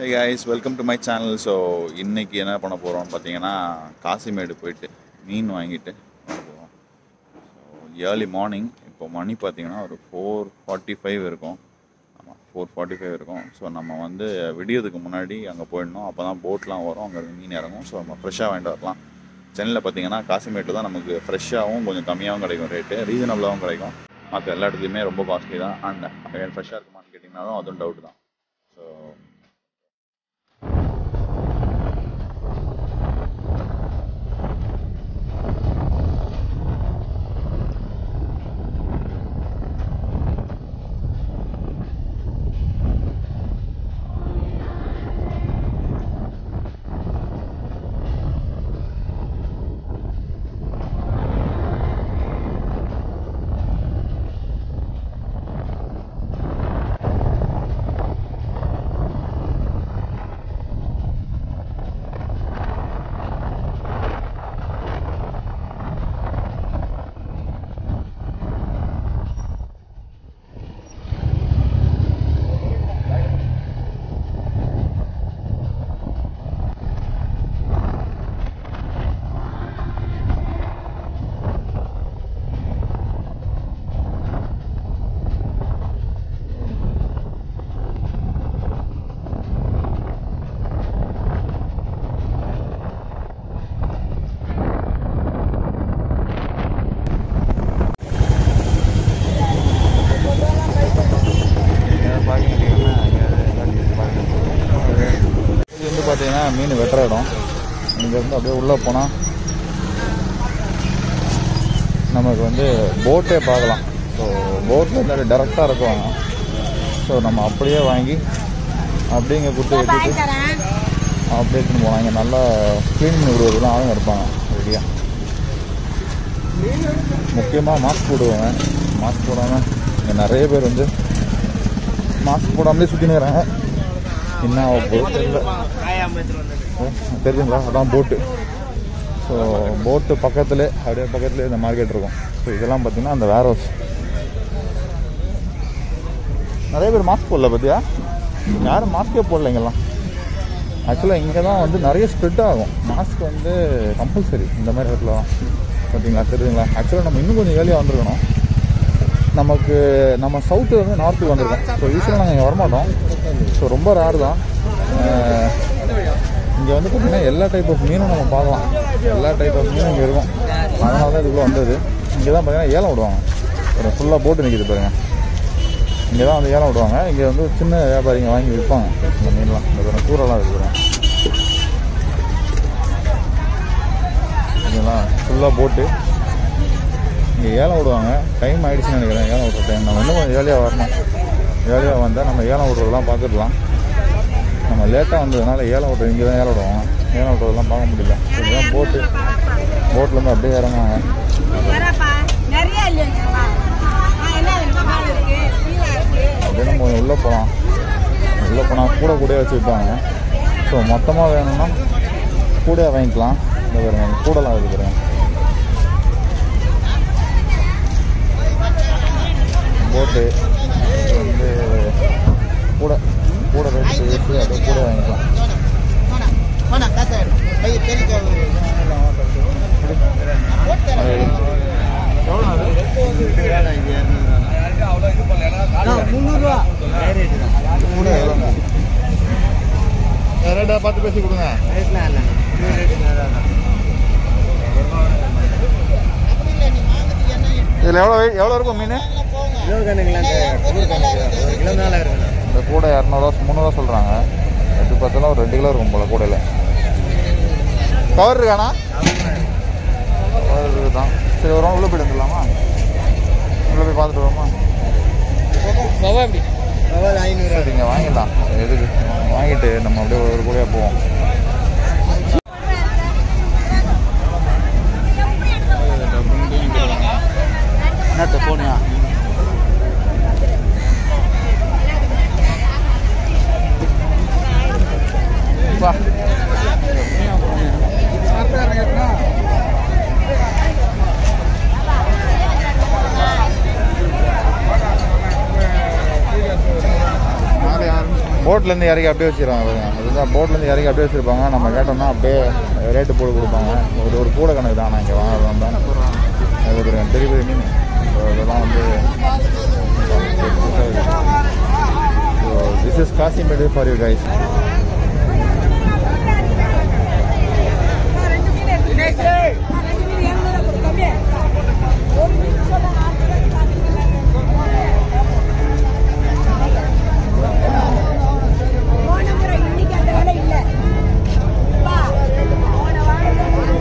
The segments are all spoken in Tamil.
Hey guys welcome to my channel so இன்னைக்கு என்ன பண்ண போகிறோம் பார்த்தீங்கன்னா காசிமேடு போயிட்டு மீன் வாங்கிட்டு வர போகிறோம் ஸோ ஏர்லி மார்னிங் இப்போ மணி பார்த்தீங்கன்னா ஒரு ஃபோர் ஃபார்ட்டி ஃபைவ் இருக்கும் ஆமாம் ஃபோர் ஃபார்ட்டி ஃபைவ் இருக்கும் ஸோ நம்ம வந்து விடியதுக்கு முன்னாடி அங்கே போயிடணும் அப்போ தான் போட்லாம் வரும் அங்கே மீன் இறங்கும் ஸோ நம்ம ஃப்ரெஷ்ஷாக வாங்கிட்டு வரலாம் சென்னையில் பார்த்தீங்கன்னா காசிமேட்டு தான் நமக்கு ஃப்ரெஷ்ஷாகவும் கொஞ்சம் கம்மியாகவும் கிடைக்கும் ரேட்டு ரீசனபிளாகவும் கிடைக்கும் மற்ற எல்லா இடத்துலையுமே ரொம்ப காஸ்ட்லி தான் அண்ட் ஃப்ரெஷ்ஷாக இருக்குமான்னு கேட்டிங்கனாலும் அதுவும் டவுட் தான் ஸோ இது வந்து பார்த்தீங்கன்னா மீன் வெட்டுற இடம் இங்கேருந்து அப்படியே உள்ளே போனால் நமக்கு வந்து போட்டே பார்க்கலாம் ஸோ போட்டில் இருந்தாலும் டேரெக்டாக இருக்குவாங்க ஸோ நம்ம அப்படியே வாங்கி அப்படியே இங்கே கொடுத்து வெட்டிட்டு அப்படியே எடுத்துன்னு போகலாம் இங்கே நல்லா க்ளீன் பண்ணி விடுவதுலாம் ஆளுங்க இருப்பாங்க ரெடியாக முக்கியமாக மாஸ்க் போடுவாங்க மாஸ்க் போடாமல் இங்கே நிறைய பேர் வந்து மாஸ்க் போடாமலே சுற்றின்னு வராங்க என்ன ஆக போகுது தெரியல தெரியுங்களா அதான் போட்டு ஸோ போட்டு பக்கத்தில் அப்படியே பக்கத்துலேயே இந்த மார்க்கெட் இருக்கும் ஸோ இதெல்லாம் பார்த்தீங்கன்னா அந்த வேர் ஹவுஸ் நிறைய பேர் மாஸ்க் போடல பார்த்தியா யாரும் மாஸ்கே போடல இங்கெல்லாம் ஆக்சுவலாக இங்கே தான் வந்து நிறைய ஸ்ப்ரெட் ஆகும் மாஸ்க் வந்து கம்பல்சரி இந்த மாதிரி இடத்துலலாம் பார்த்தீங்களா தெரியுதுங்களா ஆக்சுவலாக நம்ம இன்னும் கொஞ்சம் ஏர்லியாக வந்திருக்கணும் நமக்கு நம்ம சவுத்து வந்து நார்த்துக்கு வந்திருக்கோம் ஸோ யூஸ்வலாக நாங்கள் இங்கே வரமாட்டோம் ஸோ ரொம்ப ரேர் தான் இங்கே வந்து பார்த்திங்கன்னா எல்லா டைப் ஆஃப் மீனும் நம்ம பார்க்கலாம் எல்லா டைப் ஆஃப் மீனும் இங்கே இருக்கும் அதனால தான் இதுக்குள்ளே வந்தது இங்கே தான் பார்த்தீங்கன்னா ஏலம் விடுவாங்க ஒரு ஃபுல்லாக போட்டு நிற்கிது பாருங்க இங்கே தான் வந்து ஏலம் விடுவாங்க இங்கே வந்து சின்ன வியாபாரிங்க வாங்கி விற்பாங்க இந்த மீன்லாம் இந்த பாருங்க கூரெல்லாம் இருக்கு பாருங்க இதெல்லாம் ஃபுல்லாக போட்டு இங்கே ஏலம் விடுவாங்க டைம் ஆகிடுச்சுன்னு நினைக்கிறேன் ஏலம் விடுற டைம் நம்ம இன்னும் கொஞ்சம் ஏர்லியாக வரணும் ஏர்லியாக வந்தால் நம்ம ஏலம் விடுறதெல்லாம் பார்த்துடலாம் நம்ம லேட்டாக வந்ததுனால ஏலம் விட்றது இங்கே தான் ஏலம் விடுவாங்க ஏலம் விட்றதெல்லாம் பார்க்க முடியல இதுதான் போட்டு போட்லேருந்து அப்படியே இறங்குவாங்க வரப்பா நிறைய இல்லைங்களா என்ன வேணுமா மாடு இருக்கு சீலா இருக்கு அப்படியே நம்ம கொஞ்சம் உள்ளே போகலாம் உள்ளே போனால் கூட கூட வச்சு விற்பாங்க ஸோ மொத்தமாக வேணும்னா கூட வாங்கிக்கலாம் இந்த பாருங்க கூடலாம் இருக்கு பாருங்க போட்டு இது வந்து கூட கூட ரேட்டு பேசி அப்படியே கூட வாங்கிக்கலாம் அது எவ்வளோ கூட எவ்வளோ ரேட்டை பார்த்து பேசி கொடுங்க இதில் எவ்வளோ எவ்வளோ இருக்கும் மீன் இந்த கூடை இரநூறுவா முந்நூறுவா சொல்கிறாங்க எட்டு பத்தெல்லாம் ஒரு ரெண்டு கிலோ இருக்கும் போல் கூடையில் கவர் இருக்காண்ணா கவர் இருக்குதான் சரி ஒரு உள்ளே போயிட்டு வந்துடலாமா உள்ளே போய் பார்த்துட்டு வருமா சரிங்க வாங்கிடலாம் எதுக்கு வாங்கிட்டு நம்ம அப்படியே ஒரு கூடையாக போவோம் என்னத்த போனியா வா நாளை ஆரம்பிச்சு போட்லேருந்து இறக்கி அப்படியே வச்சிருவாங்க பாருங்க அதுதான் போட்லேருந்து இறக்கி அப்படியே வச்சிருப்பாங்க நம்ம கேட்டோம்னா அப்படியே ரேட்டு போட்டு கொடுப்பாங்க ஒரு ஒரு கூட கணக்கு தான் நான் இங்கே வாங்குறது தான் அது ஒரு பெரிய பெரிய மீன் ஸோ இதெல்லாம் வந்து so this is Kasimedu for you guys ரெண்டு மீன் எடுத்து ரெண்டு மீன் இரநூறு கொடு கம்மி ஒரு மீன் போன முறை இன்னைக்கு அந்த வேலை இல்லை அப்பா, போன வாரம்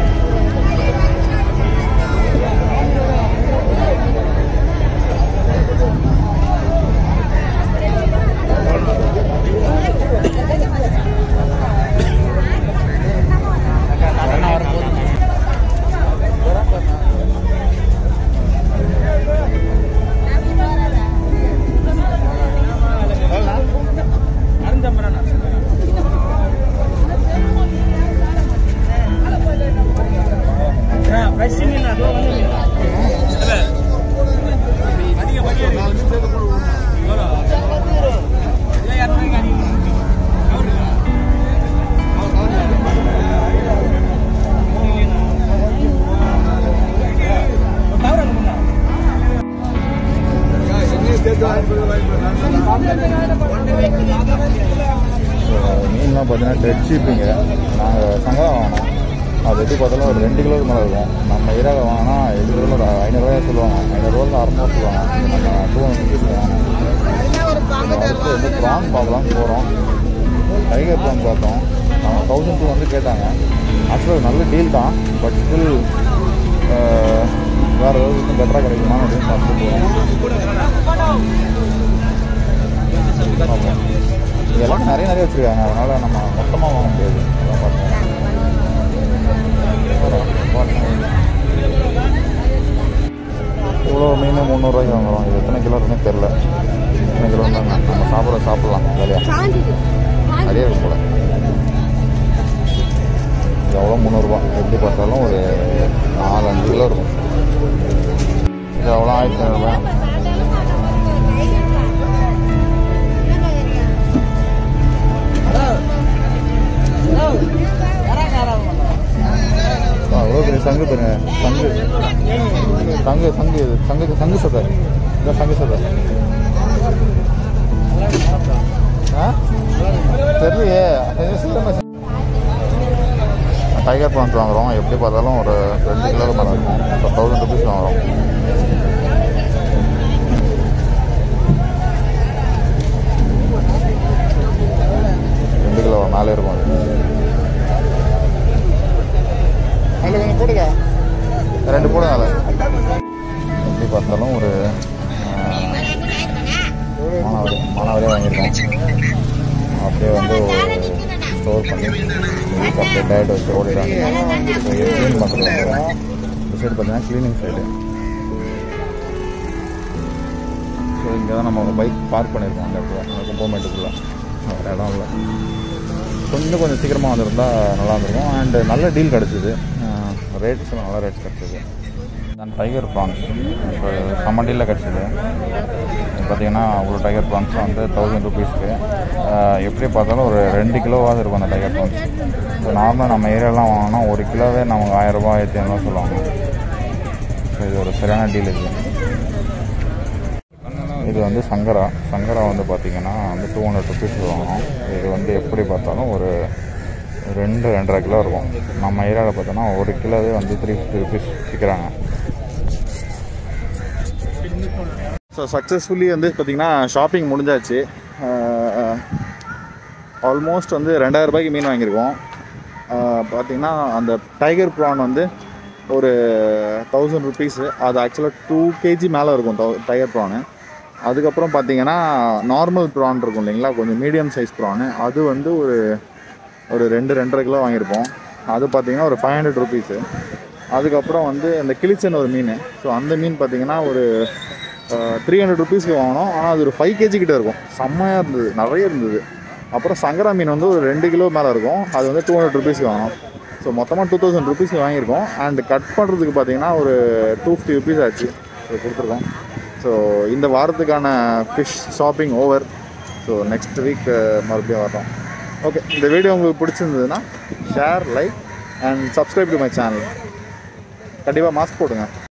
ஸோ மீன்லாம் பார்த்தீங்கன்னா டெட் ஷீப்பிங்க நாங்கள் சங்கரா வாங்கினோம் அது எப்படி பார்த்தாலும் ஒரு ரெண்டு கிலோக்கு மேலே இருக்கும் நம்ம ஏரியாவில் வாங்கினா எட்டு கிலோ ஒரு ஐநூறுரூவா சொல்லுவாங்க ஐநூறுரூவா அறுநூறு சொல்லுவாங்க நம்ம டூ ஹண்ட்ரட் வாங்கினோம் அடுத்து வந்து ப்ரான் பார்க்கலாம்னு போகிறோம் டைகர் ப்ரான் பார்த்தோம் அவங்க தௌசண்ட் டூ வந்து கேட்டாங்க ஆக்சுவலாக நல்ல டீல் தான் பட் ஸ்டில் வேறு ஏதாவது இன்னும் பெட்டராக கிடைக்குமா அப்படின்னு பார்த்துட்டு போகிறோம் பார்ப்போம் இதெல்லாம் நிறைய நிறைய வச்சுருக்காங்க அதனால் நம்ம மொத்தமாக வாங்க முடியாது அதான் பார்த்தோம் இவ்வளோ மீன் முந்நூறுரூவாய்க்கு வாங்குறோம் இது எத்தனை கிலோ இருக்குன்னு தெரில எத்தனை கிலோ நம்ம சாப்பிட சாப்பிட்லாம் ஜாலியாக நிறைய இருக்கும் போல இது எவ்வளோ முந்நூறுரூவா எப்படி பார்த்தாலும் ஒரு நாலு அஞ்சு கிலோ இருக்கும் இது எவ்வளோ ஆயிரத்தி ஐநூறுரூவா அவ்வளோ பெரிய சங்கு பாருங்க சங்கு சங்கு சங்கு இது. சங்கு சங்கு சதை இதான் சங்கு சதை ஆ தெரியலையே அது சுத்தமா செ- டைகர் ப்ரான்ஸ் வாங்குறோம் எப்படி பார்த்தாலும் ஒரு ரெண்டு கிலோ மேலே இருக்கும் இப்போ தௌசண்ட் ருபீஸ் வாங்குறோம் ரெண்டு கிலோ மேலே இருக்கும் அது அதில் கொஞ்சம் போடுங்க ரெண்டு போடுங்க அதில் எப்படி பார்த்தாலும் ஒரு ஆஹ், மானாவாரி மானாவாரியே வாங்கியிருக்கோம் அப்படியே வந்து ஸ்டோர் பண்ணி வீக் அப்படியே டயட் வச்சு ஓடிடாங்க க்ளீன் பண்ணுறது இந்த சைடு பார்த்தீங்கன்னா க்ளீனிங் சைடு ஸோ இங்கே தான் நம்ம பைக் பார்க் பண்ணியிருக்கோம் அந்த இடத்துல அந்த கும்பமேட்டுக்குள்ளே வேறு இடம் இல்லை கொஞ்சம் கொஞ்சம் சீக்கிரமாக வந்திருந்தா நல்லா இருந்திருக்கும் அண்டு நல்ல டீல் கிடச்சிது ரேட்ஸ் நல்ல ரேட்ஸ் கிடச்சிது நான் டைகர் ப்ரான்ஸ் இப்போ செம்ம டீலில் கிடச்சிது பார்த்தீங்கன்னா ஒரு டைகர் ப்ரான்ஸ் வந்து தௌசண்ட் ருபீஸ்க்கு எப்படி பார்த்தாலும் ஒரு ரெண்டு கிலோவாவது இருக்கும் அந்த டைகர் ப்ரான்ஸ் இப்போ நார்மலாக நம்ம ஏரியாலாம் வாங்கினா ஒரு கிலோவே நமக்கு ஆயிரரூபா ஆயிரத்தி ஐநூறுவா சொல்லுவாங்க ஸோ இது ஒரு சரியான டீல் இது இது வந்து சங்கரா சங்கரா வந்து பார்த்தீங்கன்னா வந்து டூ ஹண்ட்ரட் ருபீஸ் வாங்கணும் இது வந்து எப்படி பார்த்தாலும் ஒரு ரெண்டு ரெண்டரை கிலோ இருக்கும் நம்ம ஏரியாவில் பார்த்தோன்னா ஒரு கிலோவே வந்து த்ரீ ஃபிஃப்டி ருபீஸ் விற்கிறாங்க ஸோ சக்ஸஸ்ஃபுல்லி வந்து பார்த்திங்கன்னா ஷாப்பிங் முடிஞ்சாச்சு ஆல்மோஸ்ட் வந்து ரெண்டாயிரம் ரூபாய்க்கு மீன் வாங்கியிருக்கோம் பார்த்திங்கன்னா அந்த டைகர் ப்ரான் வந்து ஒரு தௌசண்ட் ருபீஸு அது ஆக்சுவலாக டூ கேஜி மேலே இருக்கும் தௌ டைகர் ப்ரானு அதுக்கப்புறம் பார்த்தீங்கன்னா நார்மல் ப்ரான் இருக்கும் இல்லைங்களா கொஞ்சம் மீடியம் சைஸ் ப்ரானு அது வந்து ஒரு ஒரு ரெண்டு ரெண்டரை கிலோ வாங்கியிருப்போம் அது பார்த்தீங்கன்னா ஒரு ஃபைவ் ஹண்ட்ரட் ருபீஸு அதுக்கப்புறம் வந்து அந்த கிளிச்சன் ஒரு மீன் ஸோ அந்த மீன் பார்த்தீங்கன்னா ஒரு த்ரீ ஹண்ட்ரட் ருபீஸ்க்கு வாங்கினோம் ஆனால் அது ஒரு ஃபைவ் கேஜி கிட்ட இருக்கும் செம்மையாக இருந்தது நிறைய இருந்தது அப்புறம் சங்கரா மீன் வந்து ஒரு ரெண்டு கிலோ மேலே இருக்கும் அது வந்து டூ ஹண்ட்ரட் ருபீஸ்க்கு வாங்கினோம் ஸோ மொத்தமாக டூ தௌசண்ட் ருபீஸ்க்கு வாங்கியிருக்கோம் அண்ட் கட் பண்ணுறதுக்கு பார்த்தீங்கன்னா ஒரு டூ ஃபிஃப்டி ருபீஸ் ஆச்சு ஸோ கொடுத்துருக்கோம் ஸோ இந்த வாரத்துக்கான fish shopping over so next week மறுபடியும் வரோம் ஓகே இந்த வீடியோ உங்களுக்கு பிடிச்சிருந்ததுன்னா share like and subscribe to my channel கண்டிப்பாக மாஸ்க் போடுங்க